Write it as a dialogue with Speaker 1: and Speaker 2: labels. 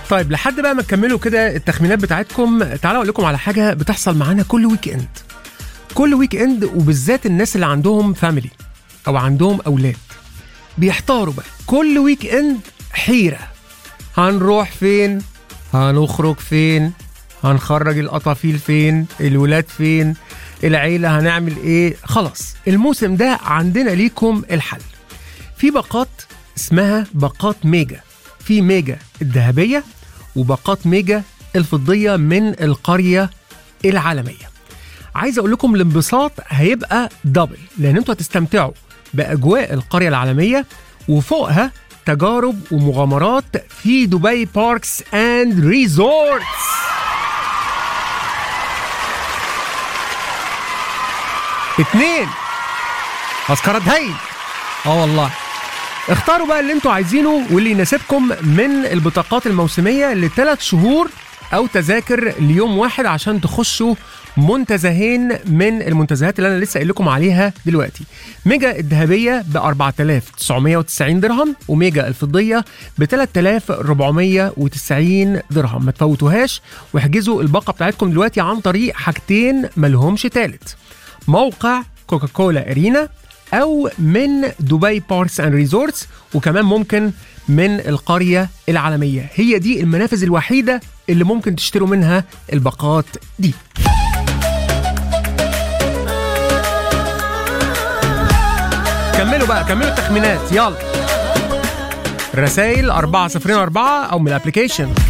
Speaker 1: طيب لحد بقى ما تكملوا كده التخمينات بتاعتكم تعالوا اقول لكم على حاجه بتحصل معانا كل ويك اند كل ويك اند وبالذات الناس اللي عندهم فاميلي او عندهم اولاد بيحتاروا بقى كل ويك اند حيره هنروح فين هنخرج فين هنخرج القطافيل فين الولاد فين العيله هنعمل ايه خلاص الموسم ده عندنا ليكم الحل في باقات اسمها باقات ميجا في ميجا الذهبيه وباقات ميجا الفضيه من القريه العالميه عايز اقول لكم الانبساط هيبقى دبل لان انتوا هتستمتعوا باجواء القريه العالميه وفوقها تجارب ومغامرات في دبي باركس اند ريزورتس اتنين تذكرة هايل اه والله اختاروا بقى اللي انتوا عايزينه واللي يناسبكم من البطاقات الموسمية لثلاث شهور او تذاكر ليوم واحد عشان تخشوا منتزهين من المنتزهات اللي انا لسه قايل لكم عليها دلوقتي ميجا الذهبيه ب 4990 درهم وميجا الفضيه ب 3490 درهم ما تفوتوهاش واحجزوا الباقه بتاعتكم دلوقتي عن طريق حاجتين ملهمش تالت موقع كوكاكولا ارينا او من دبي باركس اند ريزورتس وكمان ممكن من القريه العالميه هي دي المنافذ الوحيده اللي ممكن تشتروا منها الباقات دي كملوا بقى كملوا التخمينات يلا رسائل 404 او من الابلكيشن